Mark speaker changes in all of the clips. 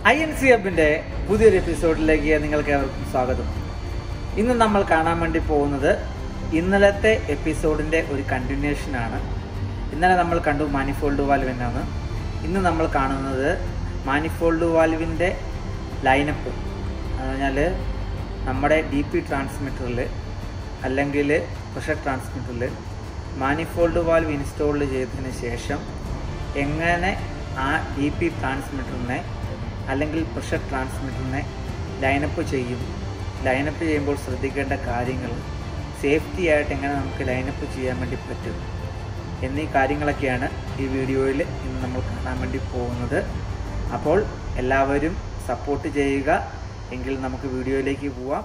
Speaker 1: I N C എഫിന്റെ പുതിയൊരു എപ്പിസോഡിലേക്ക് നിങ്ങൾക്ക് ഏവർക്കും സ്വാഗതം ഇന്ന് നമ്മൾ കാണാൻ വേണ്ടി പോകുന്നത് ഇന്നലത്തെ എപ്പിസോഡിന്റെ ഒരു കണ്ടിന്യൂഷൻ ആണ് ഇന്നലെ നമ്മൾ കണ്ടു മാനിഫോൾഡ് വാൽവ് എന്നാണ് ഇന്ന് നമ്മൾ കാണുന്നത് മാനിഫോൾഡ് വാൽവിന്റെ ലൈനപ്പ് എന്ന് പറഞ്ഞാൽ നമ്മുടെ ഡി പി ട്രാൻസ്മിറ്ററിൽ അല്ലെങ്കിൽ പ്രഷർ ട്രാൻസ്മിറ്ററിൽ മാനിഫോൾഡ് വാൽവ് ഇൻസ്റ്റാൾ ചെയ്തതിന് ശേഷം എങ്ങനെ ആ ഡി പി ട്രാൻസ്മിറ്ററിനെ അല്ലെങ്കിൽ പ്രഷർ ട്രാൻസ്മിറ്ററിനെ ലൈനപ്പ് ചെയ്യും ലൈനപ്പ് ചെയ്യുമ്പോൾ ശ്രദ്ധിക്കേണ്ട കാര്യങ്ങൾ സേഫ്റ്റി ആയിട്ട് എങ്ങനെ നമുക്ക് ലൈനപ്പ് ചെയ്യാൻ വേണ്ടി പറ്റും എന്നീ കാര്യങ്ങളൊക്കെയാണ് ഈ വീഡിയോയിൽ ഇന്ന് നമ്മൾ കാണാൻ വേണ്ടി പോകുന്നത് അപ്പോൾ എല്ലാവരും സപ്പോർട്ട് ചെയ്യുക എങ്കിൽ നമുക്ക് വീഡിയോയിലേക്ക് പോവാം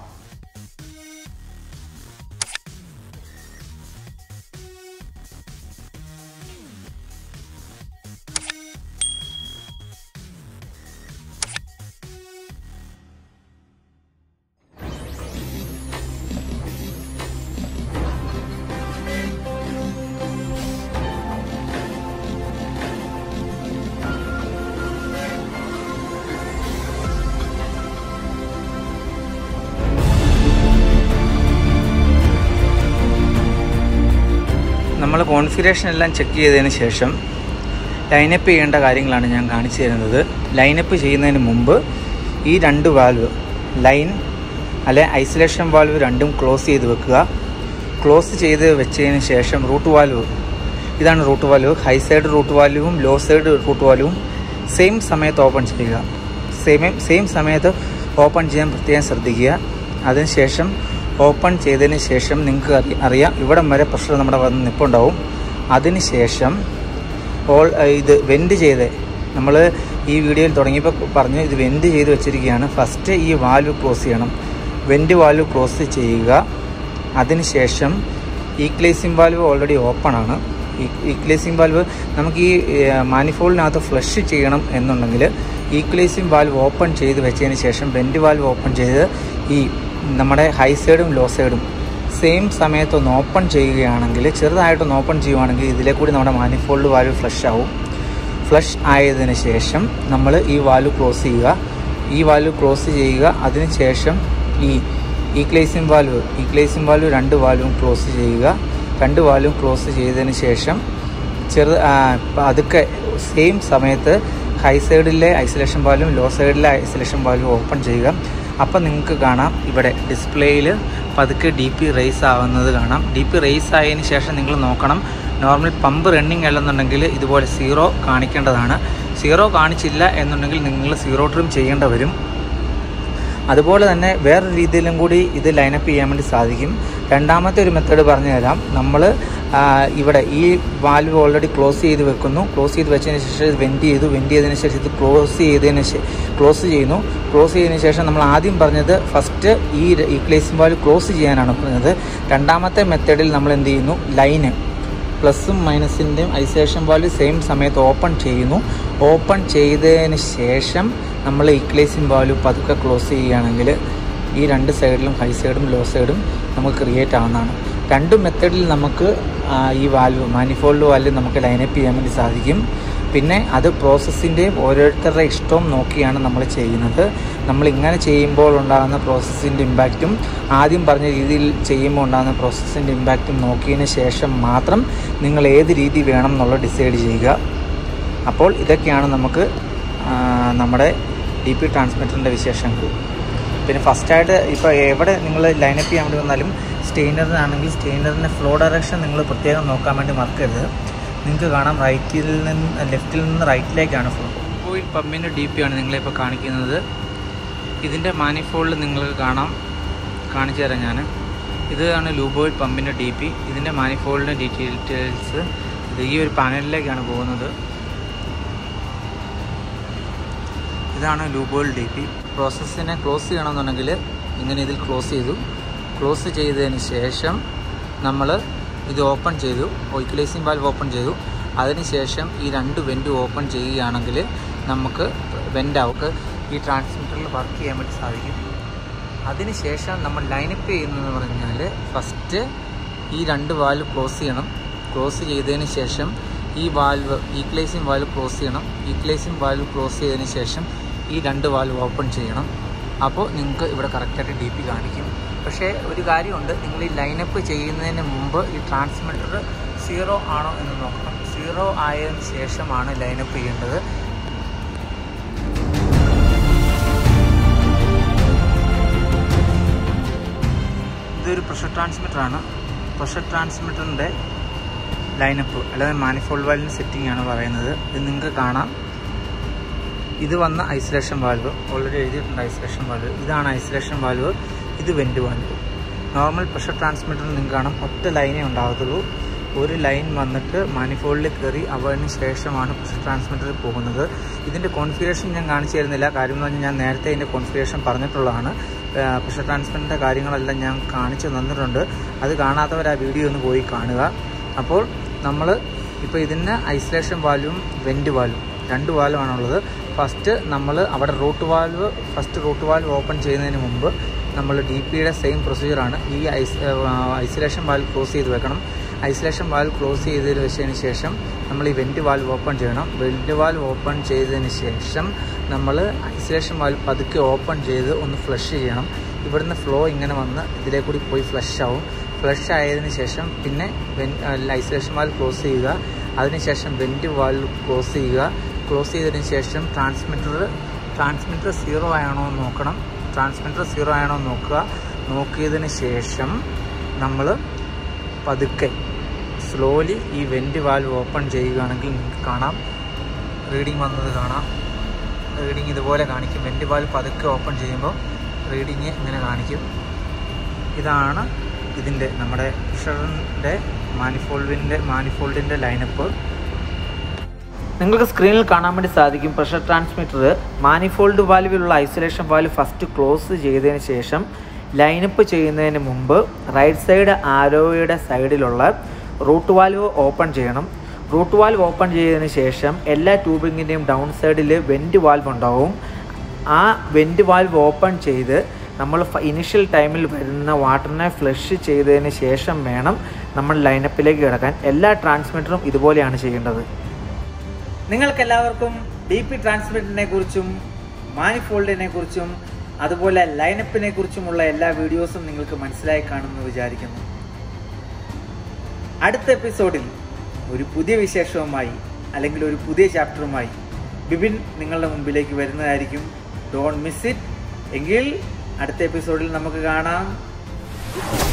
Speaker 1: നമ്മൾ കോൺഫിഗറേഷൻ എല്ലാം ചെക്ക് ചെയ്തതിന് ശേഷം ലൈനപ്പ് ചെയ്യേണ്ട കാര്യങ്ങളാണ് ഞാൻ കാണിച്ചു തരുന്നത് ലൈനപ്പ് ചെയ്യുന്നതിന് മുമ്പ് ഈ രണ്ട് വാൽവ് ലൈൻ അല്ലെ ഐസൊലേഷൻ വാൽവ് രണ്ടും ക്ലോസ് ചെയ്ത് വെക്കുക ക്ലോസ് ചെയ്ത് വെച്ചതിന് ശേഷം റൂട്ട് വാൽവ് ഇതാണ് root valve high side root വാൽവും ലോ സൈഡ് റൂട്ട് വാൽവും സെയിം സമയത്ത് ഓപ്പൺ ചെയ്യുക സെയിം സെയിം സമയത്ത് ഓപ്പൺ ചെയ്യാൻ പ്രത്യേകം ശ്രദ്ധിക്കുക അതിനുശേഷം ഓപ്പൺ ചെയ്തതിന് ശേഷം നിങ്ങൾക്ക് അറി അറിയാം ഇവിടം വരെ പ്രഷർ നമ്മുടെ വന്ന് നിൽപ്പുണ്ടാവും അതിനുശേഷം ഓൾ ഇത് വെൻറ്റ് ചെയ്ത് നമ്മൾ ഈ വീഡിയോയിൽ തുടങ്ങിയപ്പോൾ പറഞ്ഞു ഇത് വെൻറ്റ് ചെയ്ത് വെച്ചിരിക്കുകയാണ് ഫസ്റ്റ് ഈ വാൽവ് ക്ലോസ് ചെയ്യണം വെൻറ്റ് വാൽവ് ക്ലോസ് ചെയ്യുക അതിനുശേഷം ഈക്ലേസിംഗ് വാൽവ് ഓൾറെഡി ഓപ്പൺ ആണ് ഈക്ലേസിംഗ് വാൽവ് നമുക്ക് ഈ മാനിഫോളിനകത്ത് ഫ്ലഷ് ചെയ്യണം എന്നുണ്ടെങ്കിൽ ഈക്ലേസിംഗ് വാൽവ് ഓപ്പൺ ചെയ്ത് വെച്ചതിന് ശേഷം വെൻറ്റ് വാൽവ് ഓപ്പൺ ചെയ്ത് ഈ നമ്മുടെ ഹൈ സൈഡും ലോ സൈഡും സെയിം സമയത്ത് ഒന്ന് ഓപ്പൺ ചെയ്യുകയാണെങ്കിൽ ചെറുതായിട്ടൊന്ന് ഓപ്പൺ ചെയ്യുവാണെങ്കിൽ ഇതിലെ കൂടി നമ്മുടെ മാനിഫോൾഡ് വാൽവ് ഫ്ലഷ് ആവും ഫ്ലഷ് ആയതിനു ശേഷം നമ്മൾ ഈ വാൽവ് ക്ലോസ് ചെയ്യുക ഈ വാൽവ് ക്ലോസ് ചെയ്യുക അതിനുശേഷം ഈ ഈക്ലേസിംഗ് വാൽവ് ഈക്ലേസിംഗ് വാൽവ് രണ്ട് വാൽവും ക്ലോസ് ചെയ്യുക രണ്ട് വാൽവും ക്ലോസ് ചെയ്തതിന് ശേഷം ചെറു അതൊക്കെ സെയിം സമയത്ത് ഹൈ സൈഡിലെ ഐസൊലേഷൻ വാൽവും ലോ സൈഡിലെ ഐസൊലേഷൻ വാൽവും ഓപ്പൺ ചെയ്യുക അപ്പം നിങ്ങൾക്ക് കാണാം ഇവിടെ ഡിസ്പ്ലേയിൽ പതുക്കെ ഡി പി റേസ് ആവുന്നത് കാണാം ഡി പി റേസ് ആയതിനു ശേഷം നിങ്ങൾ നോക്കണം നോർമൽ പമ്പ് റണ്ണിങ് അല്ലെന്നുണ്ടെങ്കിൽ ഇതുപോലെ സീറോ കാണിക്കേണ്ടതാണ് സീറോ കാണിച്ചില്ല എന്നുണ്ടെങ്കിൽ നിങ്ങൾ സീറോ ട്രിം ചെയ്യേണ്ട വരും അതുപോലെ തന്നെ വേറൊരു രീതിയിലും കൂടി ഇത് ലൈനപ്പ് ചെയ്യാൻ വേണ്ടി സാധിക്കും രണ്ടാമത്തെ ഒരു മെത്തേഡ് പറഞ്ഞു തരാം നമ്മൾ ഇവിടെ ഈ വാൽവ് ഓൾറെഡി ക്ലോസ് ചെയ്ത് വെക്കുന്നു ക്ലോസ് ചെയ്ത് വെച്ചതിന് ശേഷം ഇത് വെൻറ്റ് ചെയ്തു വെൻറ്റ് ചെയ്തതിന് ശേഷം ഇത് ക്ലോസ് ചെയ്തതിന് ക്ലോസ് ചെയ്യുന്നു ക്ലോസ് ചെയ്തതിന് ശേഷം നമ്മൾ ആദ്യം പറഞ്ഞത് ഫസ്റ്റ് ഈ ഈക്ലേസിംഗ് വാൽവ് ക്ലോസ് ചെയ്യാനാണ് പറഞ്ഞത് രണ്ടാമത്തെ മെത്തേഡിൽ നമ്മൾ എന്ത് ചെയ്യുന്നു ലൈന് പ്ലസും മൈനസിൻ്റെയും ഐസൊലേഷൻ വാൽവ് സെയിം സമയത്ത് ഓപ്പൺ ചെയ്യുന്നു ഓപ്പൺ ചെയ്തതിന് ശേഷം നമ്മൾ ഈക്ലേസിംഗ് വാൽവ് പതുക്കെ ക്ലോസ് ചെയ്യുകയാണെങ്കിൽ ഈ രണ്ട് സൈഡിലും ഹൈ സൈഡും ലോ സൈഡും നമുക്ക് ക്രിയേറ്റ് ആവുന്നതാണ് രണ്ട് മെത്തേഡിൽ നമുക്ക് ഈ വാൽവ് മാനിഫോൾഡ് വാൽവ് നമുക്ക് ലൈനപ്പ് ചെയ്യാൻ വേണ്ടി സാധിക്കും പിന്നെ അത് പ്രോസസ്സിൻ്റെയും ഓരോരുത്തരുടെ ഇഷ്ടവും നോക്കിയാണ് നമ്മൾ ചെയ്യുന്നത് നമ്മൾ ഇങ്ങനെ ചെയ്യുമ്പോൾ ഉണ്ടാകുന്ന പ്രോസസ്സിൻ്റെ ഇമ്പാക്റ്റും ആദ്യം പറഞ്ഞ രീതിയിൽ ചെയ്യുമ്പോൾ ഉണ്ടാകുന്ന പ്രോസസ്സിൻ്റെ ഇമ്പാക്റ്റും നോക്കിയതിന് ശേഷം മാത്രം നിങ്ങൾ ഏത് രീതി വേണം എന്നുള്ളത് ഡിസൈഡ് ചെയ്യുക അപ്പോൾ ഇതൊക്കെയാണ് നമുക്ക് നമ്മുടെ ഡി പി ട്രാൻസ്മിറ്ററിൻ്റെ വിശേഷങ്ങൾ പിന്നെ ഫസ്റ്റായിട്ട് ഇപ്പോൾ എവിടെ നിങ്ങൾ ലൈനപ്പ് ചെയ്യാൻ വേണ്ടി വന്നാലും സ്റ്റെയിനറിനാണെങ്കിൽ സ്റ്റെയിനറിൻ്റെ ഫ്ലോ ഡയറക്ഷൻ നിങ്ങൾ പ്രത്യേകം നോക്കാൻ വേണ്ടി മറക്കരുത് നിങ്ങൾക്ക് കാണാം റൈറ്റിൽ നിന്ന് ലെഫ്റ്റിൽ നിന്ന് റൈറ്റിലേക്കാണ് ഫ്ലോ ഓയിൽ പമ്പിൻ്റെ ഡി പി ആണ് നിങ്ങളിപ്പോൾ കാണിക്കുന്നത് ഇതിൻ്റെ മാനിഫോൾഡ് നിങ്ങൾക്ക് കാണാം കാണിച്ചു തരാം ഞാൻ ഇതാണ് ലൂബോയിൽ പമ്പിൻ്റെ ഡി പി ഇതിൻ്റെ മാനിഫോൾഡിൻ്റെ ഡീറ്റെയിൽസ് ഇത് ഈ ഒരു പാനലിലേക്കാണ് പോകുന്നത് ഇതാണ് ലൂബോയിൽ ഡി പി പ്രോസസ്സിനെ ക്ലോസ് ചെയ്യണമെന്നുണ്ടെങ്കിൽ ഇങ്ങനെ ഇതിൽ ക്ലോസ് ചെയ്തു ക്ലോസ് ചെയ്തതിന് ശേഷം നമ്മൾ ഇത് ഓപ്പൺ ചെയ്തു ഓയിക്കുലേസിംഗ് വാൽവ് ഓപ്പൺ ചെയ്തു അതിനുശേഷം ഈ രണ്ട് വെൻറ്റ് ഓപ്പൺ ചെയ്യുകയാണെങ്കിൽ നമുക്ക് വെൻ്റ് അവർക്ക് ഈ ട്രാൻസ്മിറ്ററിൽ വർക്ക് ചെയ്യാൻ വേണ്ടി സാധിക്കും അതിനുശേഷം നമ്മൾ ലൈനപ്പ് ചെയ്യുന്നതെന്ന് പറഞ്ഞാൽ ഫസ്റ്റ് ഈ രണ്ട് വാൽവ് ക്ലോസ് ചെയ്യണം ക്ലോസ് ചെയ്തതിന് ശേഷം ഈ വാൽവ് ഈക്ലേസിംഗ് വാൽവ് ക്ലോസ് ചെയ്യണം ഈക്ലേസിംഗ് വാൽവ് ക്ലോസ് ചെയ്തതിന് ശേഷം ഈ രണ്ട് വാൽവ് ഓപ്പൺ ചെയ്യണം അപ്പോൾ നിങ്ങൾക്ക് ഇവിടെ കറക്റ്റായിട്ട് ഡി പി കാണിക്കും പക്ഷേ ഒരു കാര്യമുണ്ട് നിങ്ങൾ ഈ ലൈനപ്പ് ചെയ്യുന്നതിന് മുമ്പ് ഈ ട്രാൻസ്മിറ്റർ സീറോ ആണോ എന്ന് നോക്കണം സീറോ ആയതിനു ശേഷമാണ് ലൈനപ്പ് ചെയ്യേണ്ടത് ഇതൊരു പ്രഷർ ട്രാൻസ്മിറ്റർ ആണ് പ്രഷർ ട്രാൻസ്മിറ്ററിൻ്റെ ലൈനപ്പ് അല്ലാതെ മാനിഫോൾഡ് വാൽവിൻ്റെ സെറ്റിംഗ് ആണ് പറയുന്നത് ഇത് നിങ്ങൾക്ക് കാണാം ഇത് വന്ന ഐസൊലേഷൻ വാൽവ് ഓൾറെഡി എഴുതിയിട്ടുണ്ട് ഐസൊലേഷൻ വാൽവ് ഇതാണ് ഐസൊലേഷൻ വാൽവ് ഇത് വെൻറ്റ് വാൽവ് നോർമൽ പ്രഷർ ട്രാൻസ്മിറ്ററിൽ നിങ്ങൾക്ക് കാണാം ഒറ്റ ലൈനേ ഉണ്ടാകത്തുള്ളൂ ഒരു ലൈൻ വന്നിട്ട് മാനിഫോൾഡിൽ കയറി അവന് ശേഷമാണ് പ്രഷർ ട്രാൻസ്മിറ്ററിൽ പോകുന്നത് ഇതിൻ്റെ കോൺഫിഗറേഷൻ ഞാൻ കാണിച്ചു തരുന്നില്ല കാര്യം എന്ന് പറഞ്ഞാൽ ഞാൻ നേരത്തെ ഇതിൻ്റെ കോൺഫിഗറേഷൻ പറഞ്ഞിട്ടുള്ളതാണ് പ്രഷർ ട്രാൻസ്മിറ്ററിൻ്റെ കാര്യങ്ങളെല്ലാം ഞാൻ കാണിച്ചു തന്നിട്ടുണ്ട് അത് കാണാത്തവർ ആ വീഡിയോ ഒന്ന് പോയി കാണുക അപ്പോൾ നമ്മൾ ഇപ്പോൾ ഇതിന് ഐസൊലേഷൻ വാൽവും വെൻറ്റ് വാൽവും രണ്ട് വാൽവാണുള്ളത് ഫസ്റ്റ് നമ്മൾ അവിടെ root valve first root valve open ചെയ്യുന്നതിന് മുമ്പ് നമ്മൾ ഡി പിയുടെ സെയിം പ്രൊസീജിയറാണ് ഈ ഐസ് ഐസൊലേഷൻ വാൽവ് ക്ലോസ് ചെയ്ത് വെക്കണം ഐസൊലേഷൻ വാൽവ് ക്ലോസ് ചെയ്തതിന് വെച്ചതിന് ശേഷം നമ്മൾ ഈ വെൻറ്റ് വാൽവ് ഓപ്പൺ ചെയ്യണം വെൻറ്റ് വാൽവ് ഓപ്പൺ ചെയ്തതിന് ശേഷം നമ്മൾ ഐസൊലേഷൻ വാൽവ് പതുക്കെ ഓപ്പൺ ചെയ്ത് ഒന്ന് ഫ്ലഷ് ചെയ്യണം ഇവിടുന്ന് ഫ്ലോ ഇങ്ങനെ വന്ന് ഇതിലേ കൂടി പോയി ഫ്ലഷ് ആവും ഫ്ലഷ് ആയതിനു ശേഷം പിന്നെ വെൻ ഐസൊലേഷൻ വാൽവ് ക്ലോസ് ചെയ്യുക അതിനുശേഷം വെൻറ്റ് വാൽവ് ക്ലോസ് ചെയ്യുക ക്ലോസ് ചെയ്തതിന് ശേഷം ട്രാൻസ്മിറ്റർ ട്രാൻസ്മിറ്റർ സീറോ ആണോ എന്ന് നോക്കണം ട്രാൻസ്മിറ്റർ സീറോ ആണോ എന്ന് നോക്കുക നോക്കിയതിന് ശേഷം നമ്മൾ പതുക്കെ സ്ലോലി ഈ വെൻറ്റ് വാൽവ് ഓപ്പൺ ചെയ്യുകയാണെങ്കിൽ നിങ്ങൾക്ക് കാണാം റീഡിങ് വന്നത് കാണാം റീഡിങ് ഇതുപോലെ കാണിക്കും വെൻറ്റ് വാൽവ് പതുക്കെ ഓപ്പൺ ചെയ്യുമ്പോൾ റീഡിങ് ഇങ്ങനെ കാണിക്കും ഇതാണ് ഇതിൻ്റെ നമ്മുടെ പ്രഷറിൻ്റെ മാനിഫോൾഡിൻ്റെ മാനിഫോൾഡിൻ്റെ ലൈനപ്പ് നിങ്ങൾക്ക് സ്ക്രീനിൽ കാണാൻ വേണ്ടി സാധിക്കും പ്രഷർ ട്രാൻസ്മിറ്റർ മാനിഫോൾഡ് വാൽവിലുള്ള ഐസൊലേഷൻ വാൽവ് ഫസ്റ്റ് ക്ലോസ് ചെയ്തതിന് ശേഷം ലൈനപ്പ് ചെയ്യുന്നതിന് മുമ്പ് റൈറ്റ് സൈഡ് ആരോയുടെ സൈഡിലുള്ള റൂട്ട് വാൽവ് ഓപ്പൺ ചെയ്യണം റൂട്ട് വാൽവ് ഓപ്പൺ ചെയ്തതിന് ശേഷം എല്ലാ ട്യൂബിങ്ങിൻ്റെയും ഡൗൺ സൈഡിൽ വെൻറ്റ് വാൽവ് ഉണ്ടാവും ആ വെൻറ്റ് വാൽവ് ഓപ്പൺ ചെയ്ത് നമ്മൾ ഇനിഷ്യൽ ടൈമിൽ വരുന്ന വാട്ടറിനെ ഫ്ലഷ് ചെയ്തതിന് ശേഷം വേണം നമ്മൾ ലൈനപ്പിലേക്ക് കിടക്കാൻ എല്ലാ ട്രാൻസ്മിറ്ററും ഇതുപോലെയാണ് ചെയ്യേണ്ടത് നിങ്ങൾക്കെല്ലാവർക്കും ഡി പി ട്രാൻസ്മിറ്ററിനെ കുറിച്ചും മാനിഫോൾഡിനെ കുറിച്ചും അതുപോലെ ലൈനപ്പിനെ കുറിച്ചുമുള്ള എല്ലാ വീഡിയോസും നിങ്ങൾക്ക് മനസ്സിലായി കാണുമെന്ന് വിചാരിക്കുന്നു അടുത്ത എപ്പിസോഡിൽ ഒരു പുതിയ വിശേഷവുമായി അല്ലെങ്കിൽ ഒരു പുതിയ ചാപ്റ്ററുമായി ബിബിൻ നിങ്ങളുടെ മുമ്പിലേക്ക് വരുന്നതായിരിക്കും ഡോണ്ട് മിസ് ഇറ്റ് എങ്കിൽ അടുത്ത എപ്പിസോഡിൽ നമുക്ക് കാണാം